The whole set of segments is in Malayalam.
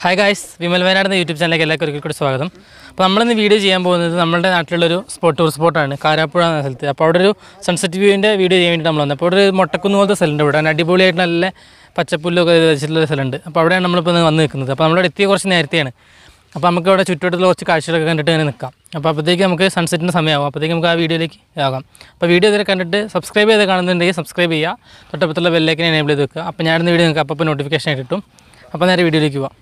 ഹായ് ഗായ്സ് വിമൽ വയനാട് എന്ന യൂട്യൂബ് ചാനലിലേക്ക് എല്ലാവർക്കും ഒരിക്കൽ കൂടി സ്വാഗതം അപ്പോൾ നമ്മളിന്ന് വീഡിയോ ചെയ്യാൻ പോകുന്നത് നമ്മുടെ നാട്ടിലുള്ളൊരു സ്പോട്ട് ടൂർ സ്പോട്ടാണ് കാരാപ്പുഴ എന്ന സ്ഥലത്ത് അപ്പോൾ അവിടെ ഒരു സൺസെറ്റ് വ്യൂവിൻ്റെ വീഡിയോ ചെയ്യാൻ വേണ്ടി നമ്മൾ വന്നത് അപ്പോൾ അവിടെ ഒരു മൊട്ടക്കുന്ന് പോലത്തെ സ്ഥലമുണ്ട് ഇവിടെ നല്ല അടിപൊളിയായിട്ട് നല്ല പച്ചപ്പുല്ലൊക്കെ വെച്ചിട്ടുള്ള ഒരു സ്ഥലമുണ്ട് അപ്പോൾ അവിടെയാണ് നമ്മളിപ്പോൾ ഇന്ന് വന്ന് നിൽക്കുന്നത് അപ്പോൾ നമ്മളവിടെ എത്തിയ കുറച്ച് നേരത്തെയാണ് അപ്പോൾ നമുക്ക് അവിടെ ചുറ്റുവട്ടത്തുള്ള കുറച്ച് കാഴ്ചകളൊക്കെ കണ്ടിട്ട് ഇങ്ങനെ നിൽക്കാം അപ്പോൾ അപ്പോഴത്തേക്ക് നമുക്ക് സൺസെറ്റിൻ്റെ സമയമാകും അപ്പോഴത്തേക്ക് നമുക്ക് ആ വീഡിയോയിലേക്ക് ആകാം അപ്പോൾ വീഡിയോ ഇതുവരെ കണ്ടിട്ട് സബ്സ്ക്രൈബ് ചെയ്ത് കാണുന്നുണ്ടെങ്കിൽ സബ്സ്ക്രൈബ് ചെയ്യുക തൊട്ടപ്പുറത്തുള്ള ബെല്ലേക്കിനെ എനേബിൾ ചെയ്ത് വെക്കുക അപ്പോൾ ഞാനിന്ന് വീഡിയോ നിങ്ങൾക്ക് അപ്പോൾ നോട്ടിഫിക്കേഷൻ ആയിട്ട് കിട്ടും അപ്പോൾ നേരെ വീഡിയോയിലേക്ക് പോവാം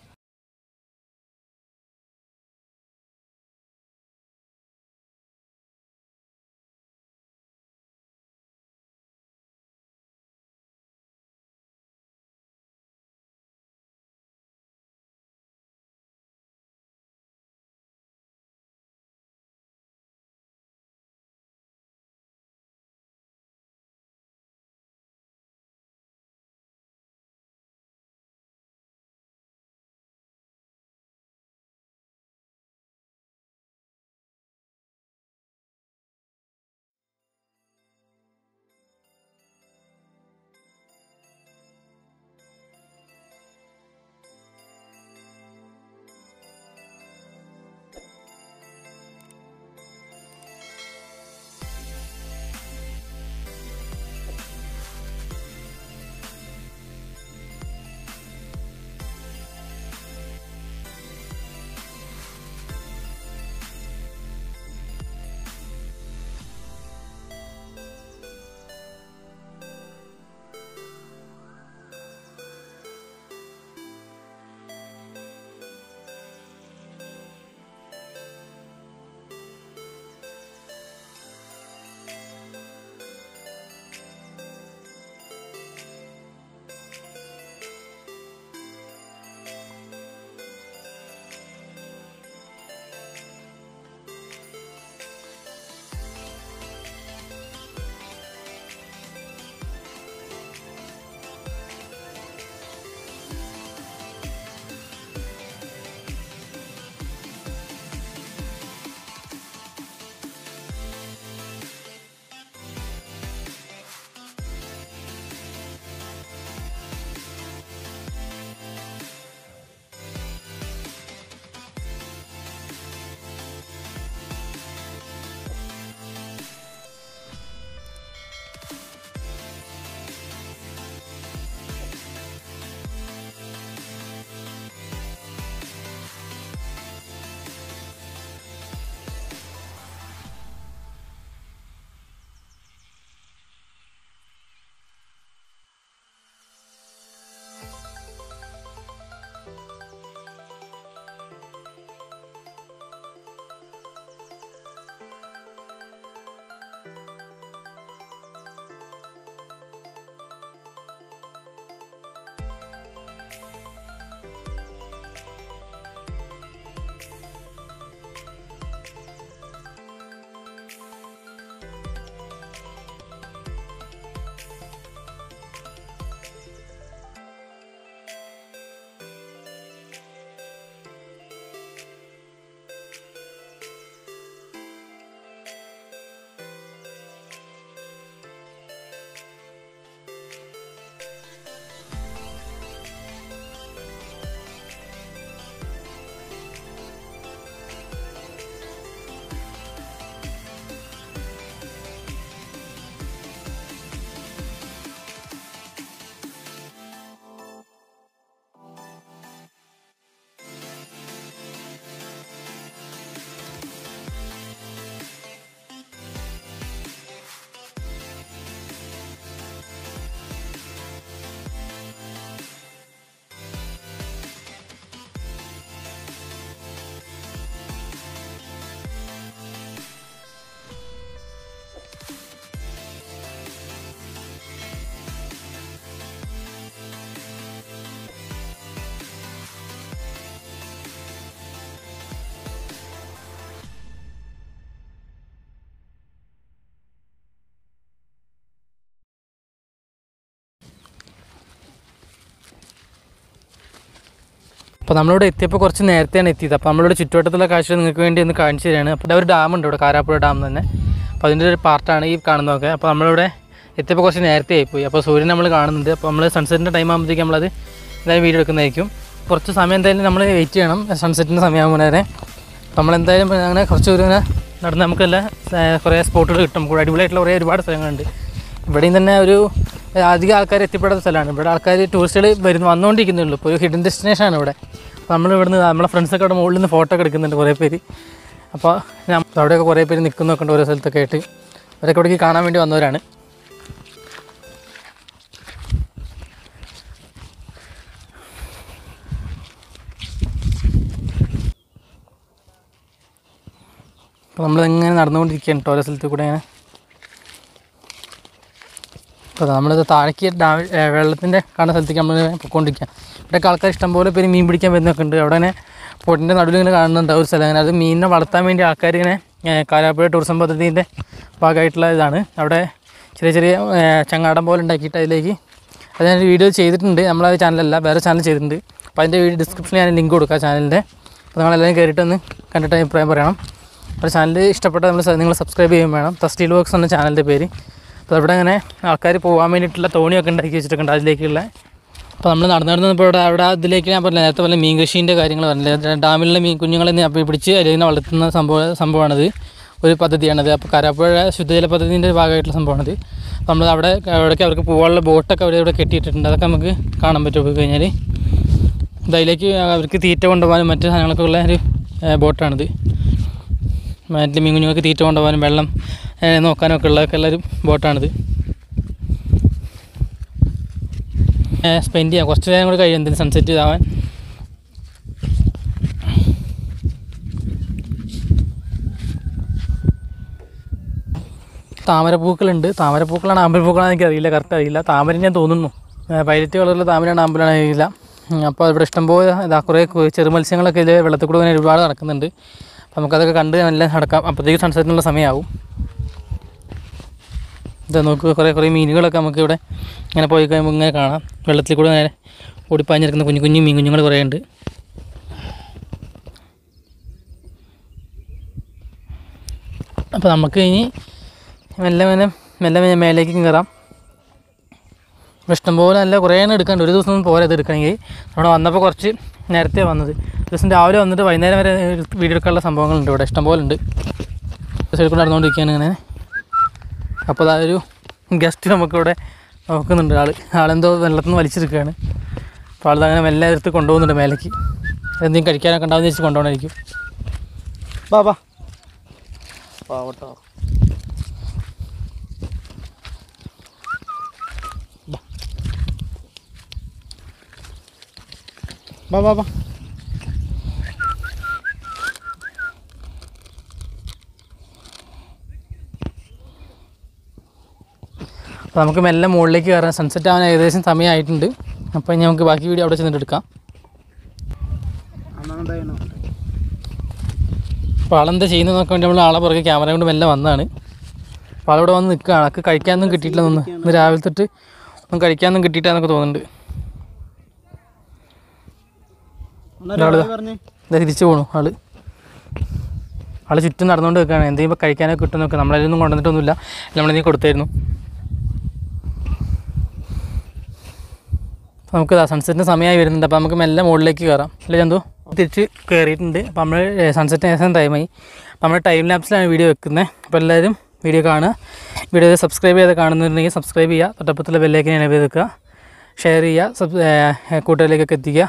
അപ്പോൾ നമ്മളിവിടെ എത്തിയപ്പോൾ കുറച്ച് നേരത്തെയാണ് എത്തിയത് അപ്പോൾ നമ്മളിവിടെ ചുറ്റുവട്ടത്തുള്ള കാഴ്ച നിങ്ങൾക്ക് വേണ്ടി ഒന്ന് കാണിച്ചു തരികയാണ് അപ്പോൾ ഇവിടെ ഒരു ഡാമുണ്ട് ഇവിടെ കാരാപ്പുഴ ഡാം തന്നെ അപ്പോൾ അതിൻ്റെ ഒരു പാർട്ടാണ് ഈ കാണുന്നതൊക്കെ അപ്പോൾ നമ്മളിവിടെ എത്തിയപ്പോൾ കുറച്ച് നേരത്തെ ആയിപ്പോയി അപ്പോൾ സൂര്യൻ നമ്മൾ കാണുന്നുണ്ട് അപ്പോൾ നമ്മൾ സൺസെറ്റിൻ്റെ ടൈം ആകുമ്പോഴത്തേക്കും നമ്മളത് എന്തായാലും വീഡിയോ എടുക്കുന്നതായിരിക്കും കുറച്ച് സമയം എന്തായാലും നമ്മൾ വെയിറ്റ് ചെയ്യണം സൺസെറ്റിൻ്റെ സമയമാകുമ്പോൾ വരെ നമ്മളെന്തായാലും അങ്ങനെ കുറച്ച് ദൂരം ഇങ്ങനെ നടന്ന് നമുക്കെല്ലാം ഏർ, കുറേ സ്പോട്ടുകൾ കിട്ടും കൂടെ അടിപൊളിയായിട്ടുള്ള കുറേ ഒരുപാട് സ്ഥലങ്ങളുണ്ട് ഇവിടെയും തന്നെ ഒരു ഏർ, അധികം ആൾക്കാർ എത്തിപ്പെടാത്ത സ്ഥലമാണ് ഇവിടെ ആൾക്കാർ ടൂറിസ്റ്റുകൾ വരുന്നു വന്നുകൊണ്ടിരിക്കുന്നുള്ളൂ ഇപ്പോൾ ഒരു ഹിഡൻ ഡെസ്റ്റിനേഷനാണ് ഇവിടെ അപ്പോൾ നമ്മൾ ഇവിടുന്ന് നമ്മളെ ഫ്രണ്ട്സൊക്കെ അവിടെ മുകളിൽ നിന്ന് ഫോട്ടോ ഒക്കെ എടുക്കുന്നുണ്ട് കുറേ പേര് അപ്പോൾ ഞാൻ അവിടെയൊക്കെ കുറേ പേര് നിൽക്കുന്നൊക്കെ ഉണ്ട് ഓരോ സ്ഥലത്തൊക്കെ ആയിട്ട് അവരൊക്കെ ഇവിടേക്ക് കാണാൻ വേണ്ടി വന്നവരാണ് അപ്പോൾ നമ്മളിങ്ങനെ നടന്നുകൊണ്ടിരിക്കുകയാണ് കേട്ടോ ഓരോ സ്ഥലത്ത് കൂടെ ഇങ്ങനെ അപ്പോൾ നമ്മളിത് താഴേക്ക് ഡാം വെള്ളത്തിൻ്റെ കാണുന്ന സ്ഥലത്തേക്ക് നമ്മൾ പൊയ്ക്കൊണ്ടിരിക്കുക ഇവിടെയൊക്കെ ആൾക്കാർ ഇഷ്ടംപോലെ പേര് മീൻ പിടിക്കാൻ വരുന്നൊക്കെ ഉണ്ട് അവിടെ തന്നെ പൊട്ടിൻ്റെ നടുവിൽ ഇങ്ങനെ കാണുന്നുണ്ട് ആ ഒരു സ്ഥലം അങ്ങനെ അത് മീനിനെ വളർത്താൻ വേണ്ടി ആൾക്കാർ ഇങ്ങനെ ഏഹ്, കാരാപ്പുഴ ടൂറിസം പദ്ധതിൻ്റെ ഭാഗമായിട്ടുള്ള ഇതാണ് അവിടെ ചെറിയ ചെറിയ ഏഹ്, ചങ്ങാടം പോലെ ഉണ്ടാക്കിയിട്ട് അതിലേക്ക് അത് ഞാൻ വീഡിയോ ചെയ്തിട്ടുണ്ട് നമ്മളത് ചാനലല്ല വേറെ ചാനൽ ചെയ്തിട്ടുണ്ട് അപ്പോൾ അതിൻ്റെ വീഡിയോ ഡിസ്ക്രിപ്ഷനിൽ ഞാൻ ലിങ്ക് കൊടുക്കാം ചാനലിൻ്റെ അപ്പോൾ നിങ്ങളെല്ലാവരും കയറിയിട്ടൊന്ന് കണ്ടിട്ട് അഭിപ്രായം പറയണം അപ്പോൾ ചാനൽ ഇഷ്ടപ്പെട്ട നമ്മൾ നിങ്ങൾ സബ്സ്ക്രൈബ് ചെയ്യുകയും വേണം തസ്റ്റീൽ വർക്ക്സ് എന്ന ചാനലിൻ്റെ പേര് അപ്പോൾ അവിടെ അങ്ങനെ ആൾക്കാർ പോകാൻ വേണ്ടിയിട്ടുള്ള തോണിയൊക്കെ ഉണ്ടാക്കി വെച്ചിട്ടുണ്ട് അതിലേക്കുള്ള അപ്പോൾ നമ്മൾ നടന്നു നടന്നപ്പോൾ ഇവിടെ അവിടെ ഇതിലേക്ക് ഞാൻ പറഞ്ഞില്ല നേരത്തെ പറഞ്ഞ മീൻ കൃഷീൻ്റെ കാര്യങ്ങൾ പറഞ്ഞില്ല ഡാമിലുള്ള മീൻ കുഞ്ഞുങ്ങളെ നി- അപ്പോൾ പിടിച്ച് അതിനെ വളർത്തുന്ന സംഭവം സംഭവമാണത് ഒരു പദ്ധതിയാണത് അപ്പോൾ കരാപ്പുഴ ശുദ്ധജല പദ്ധതിൻ്റെ ഭാഗമായിട്ടുള്ള സംഭവമാണത് അപ്പോൾ നമ്മൾ അവിടെ അവിടേക്ക് അവർക്ക് പോകാനുള്ള ബോട്ടൊക്കെ അവിടെ ഇവിടെ കെട്ടിയിട്ടുണ്ട് അതൊക്കെ നമുക്ക് കാണാൻ പറ്റും പോയി കഴിഞ്ഞാൽ ഇത് അതിലേക്ക് അവർക്ക് തീറ്റ കൊണ്ടുപോകാനും മറ്റു സാധനങ്ങളൊക്കെ ഉള്ള ഒരു ഏഹ്, ബോട്ടാണിത് മറ്റു മീൻ കുഞ്ഞുങ്ങൾക്ക് തീറ്റ കൊണ്ടുപോകാനും വെള്ളം ഏഹ്, നോക്കാനും ഒക്കെ ഉള്ളതൊക്കെ ഉള്ളൊരു ബോട്ടാണിത് സ്പെൻഡ് ചെയ്യാം കുറച്ച് നേരം കൂടി കഴിയും എന്തെങ്കിലും സൺസെറ്റ് ഇതാവാൻ താമരപ്പൂക്കളുണ്ട് താമരപ്പൂക്കളാണ് ആമ്പൽപ്പൂക്കളാണെന്ന് എനിക്ക് അറിയില്ല കറക്റ്റ് അറിയില്ല താമര ഞാൻ തോന്നുന്നു പൈലറ്റ് കളറിലുള്ള താമരയാണ് ആമ്പലാണ് അറിയില്ല ഉം, അപ്പോൾ ഇവിടെ ഇഷ്ടംപോലെ ഇതാ കുറേ കു- ചെറു മത്സ്യങ്ങളൊക്കെ ഇതിൽ വെള്ളത്തിൽ കൂടെ ഇങ്ങനെ ഒരുപാട് നടക്കുന്നുണ്ട് അപ്പോൾ നമുക്കതൊക്കെ കണ്ട് നല്ല നടക്കാം അപ്പോഴത്തേക്ക് സൺസെറ്റിനുള്ള സമയമാവും ഇതാ നോക്കുക കുറേ കുറേ മീനുകളൊക്കെ നമുക്ക് ഇവിടെ ഇങ്ങനെ പോയി കഴിയുമ്പോൾ ഇങ്ങനെ കാണാം വെള്ളത്തിൽ കൂടെ നേരെ ഓടിപ്പാഞ്ഞിരിക്കുന്ന കുഞ്ഞു കുഞ്ഞു മീൻ കുഞ്ഞുങ്ങൾ കുറേ ഉണ്ട് അപ്പോൾ നമുക്ക് ഇനി മെല്ലെ മെല്ലെ മെല്ലെ മെല്ലെ മേലേക്ക് കയറാം ഇവിടെ ഇഷ്ടംപോലെ നല്ല കുറേ എണ്ണം എടുക്കാണ്ട് ഒരു ദിവസം ഒന്നും പോരാ ഇത് എടുക്കണമെങ്കിൽ അവിടെ വന്നപ്പോൾ കുറച്ച് നേരത്തെ വന്നത് ദിവസം രാവിലെ വന്നിട്ട് വൈകുന്നേരം വരെ വീഡിയോ എടുക്കാനുള്ള സംഭവങ്ങളുണ്ട് ഇവിടെ ഇഷ്ടംപോലെ ഉണ്ട് സൈഡിൽ കൂടെ നടന്നുകൊണ്ടിരിക്കുകയാണ് ഇങ്ങനെ അപ്പോൾ അതൊരു ഗസ്റ്റ് നമുക്കിവിടെ നോക്കുന്നുണ്ട് ആൾ ആളെന്തോ വെള്ളത്തിൽ നിന്ന് വലിച്ചെടുക്കുകയാണ് അപ്പോൾ ആൾ അങ്ങനെ മെല്ലെ എടുത്ത് കൊണ്ടുപോകുന്നുണ്ട് മേലേക്ക് എന്തെങ്കിലും കഴിക്കാനൊക്കെ ഉണ്ടാവുന്ന വെച്ച് കൊണ്ടുപോകണമായിരിക്കും ബാ ബാ പാവട്ടോ ബാ ബാ ബാ അപ്പോൾ നമുക്ക് മെല്ലെ മുകളിലേക്ക് കയറാൻ സൺസെറ്റ് ആവാൻ ഏകദേശം സമയമായിട്ടുണ്ട് അപ്പോൾ ഇനി നമുക്ക് ബാക്കി വീഡിയോ അവിടെ ചെന്നിട്ട് എടുക്കാം അന്നുണ്ടായിരുന്നു അപ്പോൾ ആളെന്താ ചെയ്യുന്നത് നോക്കാൻ വേണ്ടി നമ്മൾ ആളെ പുറകെ ക്യാമറ കൊണ്ട് മെല്ലെ വന്നതാണ് അപ്പോൾ ആളിവിടെ വന്ന് നിൽക്കുകയാണ് ആൾക്ക് കഴിക്കാനൊന്നും കിട്ടിയിട്ടില്ല ഒന്ന് ഇന്ന് രാവിലെ തൊട്ട് ഒന്നും കഴിക്കാനൊന്നും കിട്ടിയിട്ടാന്നൊക്കെ തോന്നുന്നുണ്ട് ഒരാള് പറഞ്ഞേ ഇതാ തിരിച്ചു പോണു ആള് ആള് ചുറ്റും നടന്നുകൊണ്ട് നിൽക്കുകയാണ് എന്തെങ്കിലും കഴിക്കാനൊക്കെ കിട്ടും നോക്കുക നമ്മളതിലൊന്നും കൊണ്ടുവന്നിട്ടൊന്നുമില്ല നമ്മളെന്തെങ്കിലും കൊടുത്തായിരുന്നു അപ്പോൾ നമുക്ക് സൺസെറ്റിന് സമയമായി വരുന്നുണ്ട് അപ്പോൾ നമുക്ക് മെല്ലെ മുകളിലേക്ക് കയറാം അല്ലേ ചന്തു തിരിച്ച് കയറിയിട്ടുണ്ട് അപ്പോൾ നമ്മൾ സൺസെറ്റ് ഏകദേശം ടൈമായി അപ്പോൾ നമ്മൾ ടൈം ലാപ്സിലാണ് വീഡിയോ വെക്കുന്നത് അപ്പോൾ എല്ലാവരും വീഡിയോ കാണുക വീഡിയോ സബ്സ്ക്രൈബ് ചെയ്ത് കാണുന്നുണ്ടെങ്കിൽ സബ്സ്ക്രൈബ് ചെയ്യുക തൊട്ടപ്പുറത്തുള്ള ബെല്ലേക്ക് ഞാൻ വെക്കുക ഷെയർ ചെയ്യുക സബ് കൂട്ടുകാരിലേക്കൊക്കെ എത്തിക്കുക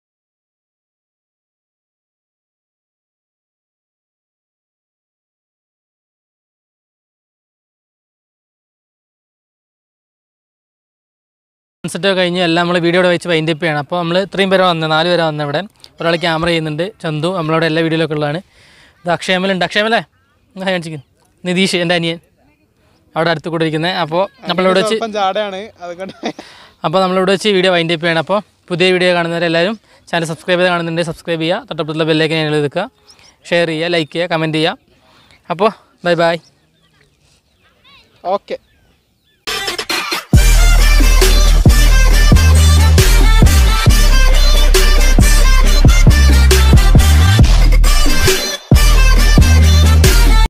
സൺസെറ്റ് കഴിഞ്ഞ് എല്ലാം നമ്മൾ വീഡിയോ ഇവിടെ വെച്ച് വൈൻഡ് അപ്പ് ചെയ്യണം അപ്പോൾ നമ്മൾ ഇത്രയും പേരെ വന്നത് നാല് പേരെ വന്നത് ഇവിടെ ഒരാൾ ക്യാമറ ചെയ്യുന്നുണ്ട് ചന്തു നമ്മളവിടെ എല്ലാ വീഡിയോയിലൊക്കെ ഉള്ളതാണ് ഇത് അക്ഷയമലുണ്ട് അക്ഷയമല്ലേ കാണിച്ചിരിക്കുന്നു നിതീഷ് എൻ്റെ അനിയൻ അവിടെ അടുത്ത് കൂടെ ഇരിക്കുന്നത് അപ്പോൾ നമ്മളിവിടെ വെച്ച് സ്വല്പം ചാടയാണ് അതുകൊണ്ട് അപ്പോൾ നമ്മളിവിടെ വെച്ച് വീഡിയോ വൈൻഡ് അപ്പ് ചെയ്യണം അപ്പോൾ പുതിയ വീഡിയോ കാണുന്നവരെല്ലാവരും ചാനൽ സബ്സ്ക്രൈബ് ചെയ്ത് കാണുന്നുണ്ടെങ്കിൽ സബ്സ്ക്രൈബ് ചെയ്യുക തൊട്ടപ്പുറത്തുള്ള ബെല്ലേക്ക് ഞാൻ എഴുതുക ഷെയർ ചെയ്യുക ലൈക്ക് ചെയ്യുക കമൻറ്റ് ചെയ്യുക അപ്പോൾ ബൈ ബൈ ഓക്കെ